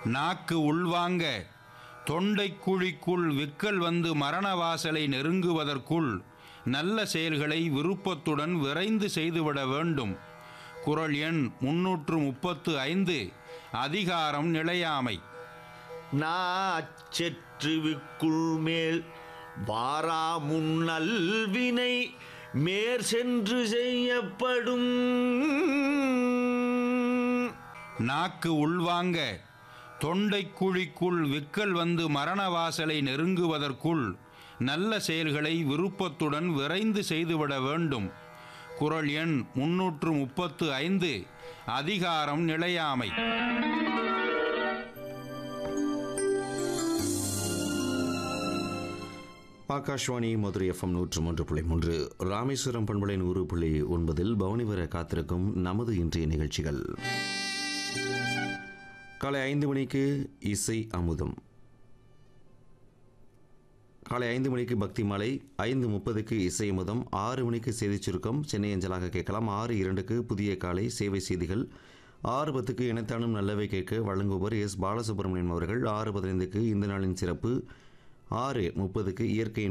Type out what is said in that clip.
நாக்கு உள்வாங்க தொண்டைக் குழிக்குள் விக்கல் வந்து மரண வாசலை நெருங்குவதற்குள் நல்ல செயல்களை விருப்பத்துடன் விரைந்து செய்துவிட வேண்டும் குறள் எண் முன்னூற்று முப்பத்து ஐந்து அதிகாரம் நிலையாமை நாச்செற்றுவிக்குள் மேல் வாரா முன்னல்வினை மேற் சென்று செய்யப்படும் நாக்கு உள்வாங்க தொண்டைக் குழிக்குள் விக்கல் வந்து மரண வாசலை நெருங்குவதற்குள் நல்ல செயல்களை விருப்பத்துடன் விரைந்து செய்துவிட வேண்டும் குறள் எண் முன்னூற்று முப்பத்து ஐந்து அதிகாரம் நிலையாமை ஆகாஷ்வாணி மதுரை எஃப்எம் நூற்று மூன்று புள்ளி மூன்று ராமேஸ்வரம் பண்பலை நூறு புள்ளி ஒன்பதில் பவனி வர காத்திருக்கும் நமது இன்றைய நிகழ்ச்சிகள் காலை ஐந்து மணிக்கு இசை அமுதம் காலை ஐந்து மணிக்கு பக்தி மாலை ஐந்து முப்பதுக்கு இசை அமுதம் ஆறு மணிக்கு செய்திச் சுருக்கம் சென்னை அஞ்சலாக கேட்கலாம் ஆறு இரண்டுக்கு புதிய காலை சேவை செய்திகள் ஆறு பத்துக்கு இனத்தானும் நல்லவை கேட்க வழங்குபவர் எஸ் பாலசுப்ரமணியம் அவர்கள் ஆறு பதினைந்துக்கு இந்த நாளின் சிறப்பு ஆறு முப்பதுக்கு இயற்கை